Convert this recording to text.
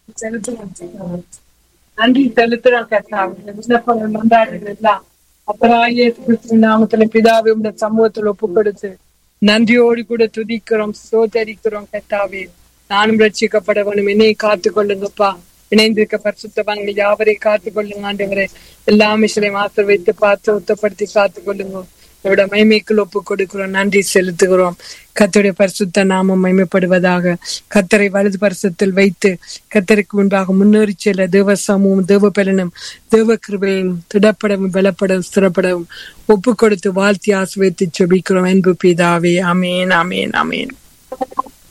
செலுத்துவோம் நன்றி செலுத்துறோம் கர்த்தாவே இந்த விண்ணப்பங்கள் மன்றாடுகள் எல்லாம் அப்புறம் இயேசு கிறிஸ்துவின் நாமத்துல பிதாவே உடைய சமூகத்தில் ஒப்பு கொடுத்து நன்றியோடு கூட துதிக்கிறோம் சோதரிக்கிறோம் கர்த்தாவே நானும் ரட்சிக்கப்பட வேணும் என்னை காத்து கொள்ளுங்கப்பா இணைந்திருக்க பரிசுத்தவான்கள் யாவரை காத்து கொள்ளுங்க ஆண்டவரே எல்லா மிஷனையும் ஆசிர்வைத்து பார்த்து உத்தப்படுத்தி காத்து கொள்ளுங்க இதோட மைமைக்குள் ஒப்பு கொடுக்கிறோம் நன்றி செலுத்துகிறோம் கத்தருடைய பரிசுத்த நாமம் மைமைப்படுவதாக கத்தரை வலது பரிசத்தில் வைத்து கத்தருக்கு முன்பாக முன்னேறி செல்ல தேவ சமூகம் தேவ பலனும் தேவ கிருபையும் திடப்படவும் பலப்படவும் ஸ்திரப்படவும் ஒப்பு கொடுத்து வாழ்த்தி ஆசிர்வைத்து செபிக்கிறோம் அன்பு பிதாவே அமேன் அமேன் அமேன்